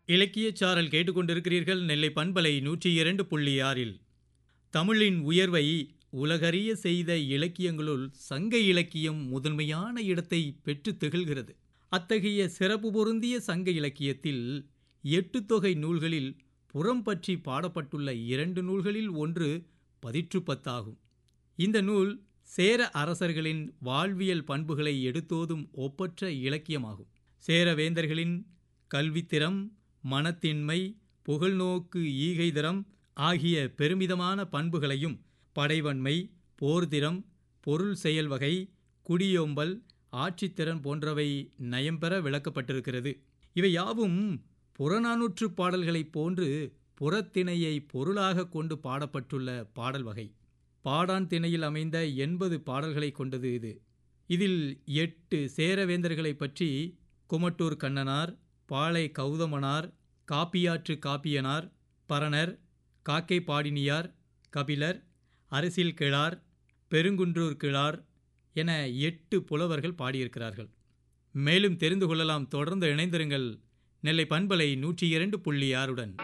இலக்கியச் சாரல் கேட்டுக்கொண்டிருக்கிறீர்கள் நெல்லை பண்பலை நூற்றி இரண்டு புள்ளி ஆறில் தமிழின் உயர்வை உலகறிய செய்த இலக்கியங்களுள் சங்க இலக்கியம் முதன்மையான இடத்தை பெற்று திகழ்கிறது அத்தகைய சிறப்பு பொருந்திய சங்க இலக்கியத்தில் எட்டு தொகை நூல்களில் புறம் பற்றி பாடப்பட்டுள்ள இரண்டு நூல்களில் ஒன்று பதிற்றுப்பத்தாகும் இந்த நூல் சேர அரசர்களின் வாழ்வியல் பண்புகளை எடுத்தோதும் ஒப்பற்ற இலக்கியமாகும் சேரவேந்தர்களின் கல்வித்திறம் மனத்தின்மை புகழ்நோக்கு ஈகைதரம் ஆகிய பெருமிதமான பண்புகளையும் படைவன்மை போர்திறம் பொருள் செயல் வகை குடியோம்பல் ஆட்சித்திறன் போன்றவை நயம்பெற விளக்கப்பட்டிருக்கிறது இவை யாவும் புறநானூற்று பாடல்களைப் போன்று புறத்திணையை பொருளாக கொண்டு பாடப்பட்டுள்ள பாடல் வகை பாடான் திணையில் அமைந்த எண்பது பாடல்களை கொண்டது இது இதில் எட்டு சேரவேந்தர்களை பற்றி குமட்டூர் கண்ணனார் பாளை கௌதமனார் காப்பியாற்று காப்பியனார் பரணர் காக்கை பாடினியார் கபிலர் அரசில் கிழார் பெருங்குன்றூர் கிழார் என எட்டு புலவர்கள் பாடியிருக்கிறார்கள் மேலும் தெரிந்து கொள்ளலாம் தொடர்ந்து இணைந்திருங்கள் நெல்லை பண்பலை நூற்றி இரண்டு புள்ளி ஆறுடன்